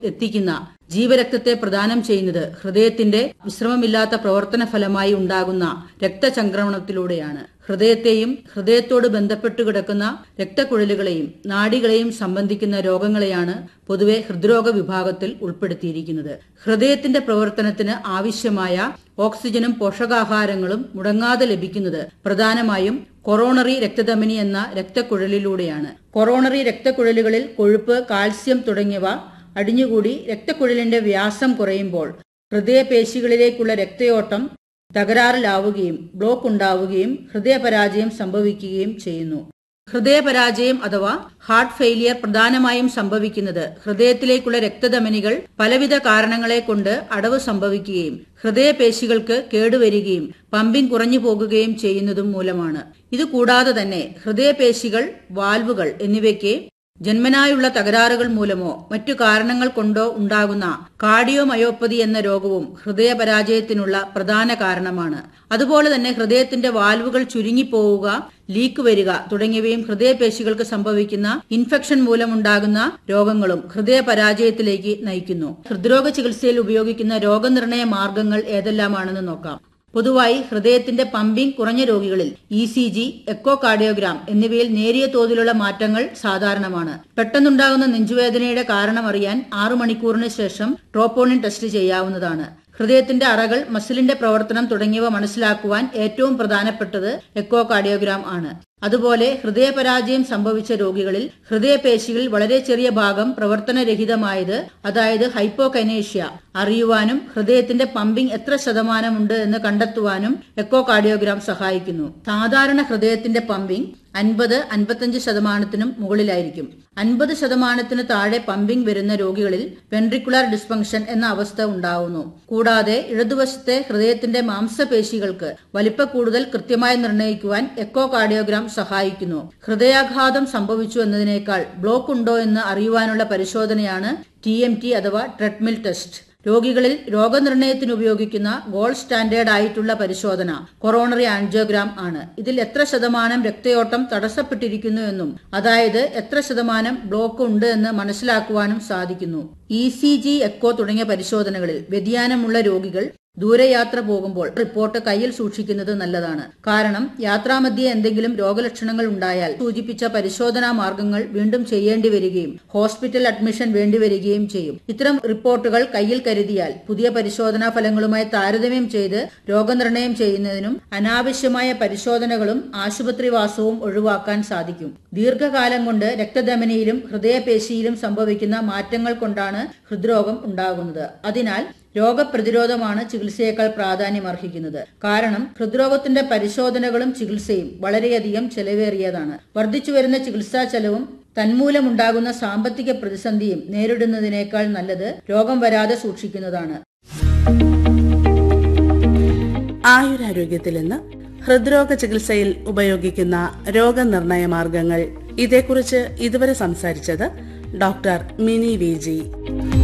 എത്തിക്കുന്ന ജീവരക്തത്തെ പ്രദാനം ചെയ്യുന്നത് ഹൃദയത്തിന്റെ വിശ്രമമില്ലാത്ത പ്രവർത്തന ഫലമായി ഉണ്ടാകുന്ന രക്തചംക്രമണത്തിലൂടെയാണ് ഹൃദയത്തെയും ഹൃദയത്തോട് ബന്ധപ്പെട്ടു കിടക്കുന്ന രക്തക്കുഴലുകളെയും നാഡികളെയും സംബന്ധിക്കുന്ന രോഗങ്ങളെയാണ് പൊതുവെ ഹൃദ്രോഗ വിഭാഗത്തിൽ ഉൾപ്പെടുത്തിയിരിക്കുന്നത് ഹൃദയത്തിന്റെ പ്രവർത്തനത്തിന് ആവശ്യമായ ഓക്സിജനും പോഷകാഹാരങ്ങളും മുടങ്ങാതെ ലഭിക്കുന്നത് പ്രധാനമായും കൊറോണറി രക്തധമനി എന്ന രക്തക്കുഴലിലൂടെയാണ് കൊറോണറി രക്തക്കുഴലുകളിൽ കൊഴുപ്പ് കാൽസ്യം തുടങ്ങിയവ അടിഞ്ഞുകൂടി രക്തക്കുഴലിന്റെ വ്യാസം കുറയുമ്പോൾ ഹൃദയപേശികളിലേക്കുള്ള രക്തയോട്ടം തകരാറിലാവുകയും ബ്ലോക്ക് ഉണ്ടാവുകയും ഹൃദയപരാജയം സംഭവിക്കുകയും ചെയ്യുന്നു ഹൃദയപരാജയം അഥവാ ഹാർട്ട് ഫെയിലിയർ പ്രധാനമായും സംഭവിക്കുന്നത് ഹൃദയത്തിലേക്കുള്ള രക്തധമനികൾ പലവിധ കാരണങ്ങളെ കൊണ്ട് അടവ് സംഭവിക്കുകയും ഹൃദയപേശികൾക്ക് കേടുവരികയും പമ്പിംഗ് കുറഞ്ഞു പോകുകയും ചെയ്യുന്നതും മൂലമാണ് ഇതുകൂടാതെ തന്നെ ഹൃദയപേശികൾ വാൽവുകൾ എന്നിവയ്ക്ക് ജന്മനായുള്ള തകരാറുകൾ മൂലമോ മറ്റു കാരണങ്ങൾ കൊണ്ടോ ഉണ്ടാകുന്ന കാർഡിയോമയോപ്പതി എന്ന രോഗവും ഹൃദയപരാജയത്തിനുള്ള പ്രധാന കാരണമാണ് അതുപോലെ തന്നെ ഹൃദയത്തിന്റെ വാൽവുകൾ ചുരുങ്ങിപ്പോവുക ലീക്ക് വരിക തുടങ്ങിയവയും ഹൃദയപേശികൾക്ക് സംഭവിക്കുന്ന ഇൻഫെക്ഷൻ മൂലമുണ്ടാകുന്ന രോഗങ്ങളും ഹൃദയപരാജയത്തിലേക്ക് നയിക്കുന്നു ഹൃദ്രോഗ ചികിത്സയിൽ ഉപയോഗിക്കുന്ന രോഗനിർണയ മാർഗങ്ങൾ ഏതെല്ലാമാണെന്ന് നോക്കാം പൊതുവായി ഹൃദയത്തിന്റെ പമ്പിംഗ് കുറഞ്ഞ രോഗികളിൽ E C G echo cardiogram എന്നിവയിൽ നേരിയ തോതിലുള്ള മാറ്റങ്ങൾ സാധാരണമാണ് പെട്ടെന്നുണ്ടാകുന്ന നെഞ്ചുവേദനയുടെ കാരണം അറിയാൻ ആറു മണിക്കൂറിന് ശേഷം ട്രോപ്പോണിൻ ടെസ്റ്റ് ചെയ്യാവുന്നതാണ് ഹൃദയത്തിന്റെ അറകൾ മസിലിന്റെ പ്രവർത്തനം തുടങ്ങിയവ മനസ്സിലാക്കുവാൻ ഏറ്റവും പ്രധാനപ്പെട്ടത് എക്കോ കാർഡിയോഗ്രാം ആണ് അതുപോലെ ഹൃദയപരാജയം സംഭവിച്ച രോഗികളിൽ ഹൃദയപേശികളിൽ വളരെ ചെറിയ ഭാഗം പ്രവർത്തനരഹിതമായത് അതായത് ഹൈപ്പോകൈനേഷ്യ അറിയുവാനും ഹൃദയത്തിന്റെ പമ്പിംഗ് എത്ര ശതമാനമുണ്ട് എന്ന് കണ്ടെത്തുവാനും എക്കോ കാർഡിയോഗ്രാം സഹായിക്കുന്നു സാധാരണ ഹൃദയത്തിന്റെ പമ്പിംഗ് അൻപത് അൻപത്തഞ്ച് ശതമാനത്തിനും മുകളിലായിരിക്കും അൻപത് ശതമാനത്തിന് താഴെ പമ്പിംഗ് വരുന്ന രോഗികളിൽ വെൻട്രിക്കുലർ ഡിസ്ഫങ്ഷൻ എന്ന അവസ്ഥ ഉണ്ടാവുന്നു കൂടാതെ ഇടതുവശത്തെ ഹൃദയത്തിന്റെ മാംസപേശികൾക്ക് വലിപ്പക്കൂടുതൽ കൃത്യമായി നിർണ്ണയിക്കുവാൻ എക്കോ കാർഡിയോഗ്രാം സഹായിക്കുന്നു ഹൃദയാഘാതം സംഭവിച്ചു എന്നതിനേക്കാൾ ബ്ലോക്ക് ഉണ്ടോ എന്ന് അറിയുവാനുള്ള പരിശോധനയാണ് ടി എം ടി അഥവാ ട്രെഡ്മിൽ ടെസ്റ്റ് രോഗികളിൽ രോഗനിർണയത്തിന് ഉപയോഗിക്കുന്ന ഗോൾഡ് സ്റ്റാൻഡേർഡ് ആയിട്ടുള്ള പരിശോധന കൊറോണറി ആൻജിയോഗ്രാം ആണ് ഇതിൽ എത്ര ശതമാനം രക്തയോട്ടം തടസ്സപ്പെട്ടിരിക്കുന്നു എന്നും അതായത് എത്ര ശതമാനം ബ്ലോക്ക് ഉണ്ട് എന്ന് മനസ്സിലാക്കുവാനും സാധിക്കുന്നു ഇ സി ജി എക്കോ തുടങ്ങിയ പരിശോധനകളിൽ വ്യതിയാനമുള്ള രോഗികൾ ദൂരയാത്ര പോകുമ്പോൾ റിപ്പോർട്ട് കയ്യിൽ സൂക്ഷിക്കുന്നത് നല്ലതാണ് കാരണം യാത്രാമധ്യേ എന്തെങ്കിലും രോഗലക്ഷണങ്ങൾ ഉണ്ടായാൽ സൂചിപ്പിച്ച പരിശോധനാ മാർഗങ്ങൾ വീണ്ടും ചെയ്യേണ്ടി വരികയും ഹോസ്പിറ്റൽ അഡ്മിഷൻ വേണ്ടിവരികയും ചെയ്യും ഇത്തരം റിപ്പോർട്ടുകൾ കയ്യിൽ കരുതിയാൽ പുതിയ പരിശോധനാ ഫലങ്ങളുമായി താരതമ്യം ചെയ്ത് രോഗനിർണയം ചെയ്യുന്നതിനും അനാവശ്യമായ പരിശോധനകളും ആശുപത്രിവാസവും ഒഴിവാക്കാൻ സാധിക്കും ദീർഘകാലം കൊണ്ട് രക്തധമനിയിലും ഹൃദയപേശിയിലും സംഭവിക്കുന്ന മാറ്റങ്ങൾ കൊണ്ടാണ് ഹൃദ്രോഗം ഉണ്ടാകുന്നത് അതിനാൽ രോഗപ്രതിരോധമാണ് ചികിത്സയേക്കാൾ പ്രാധാന്യം അർഹിക്കുന്നത് കാരണം ഹൃദ്രോഗത്തിന്റെ പരിശോധനകളും ചികിത്സയും വളരെയധികം ചെലവേറിയതാണ് വർദ്ധിച്ചുവരുന്ന ചികിത്സാ ചെലവും തന്മൂലമുണ്ടാകുന്ന സാമ്പത്തിക പ്രതിസന്ധിയും നേരിടുന്നതിനേക്കാൾ നല്ലത് രോഗം വരാതെ സൂക്ഷിക്കുന്നതാണ് ആയുരാരോഗ്യത്തിൽ നിന്ന് ഹൃദ്രോഗ ചികിത്സയിൽ ഉപയോഗിക്കുന്ന രോഗനിർണയ മാർഗങ്ങൾ ഇതേക്കുറിച്ച് ഇതുവരെ സംസാരിച്ചത് ഡോക്ടർ മിനി വി ജി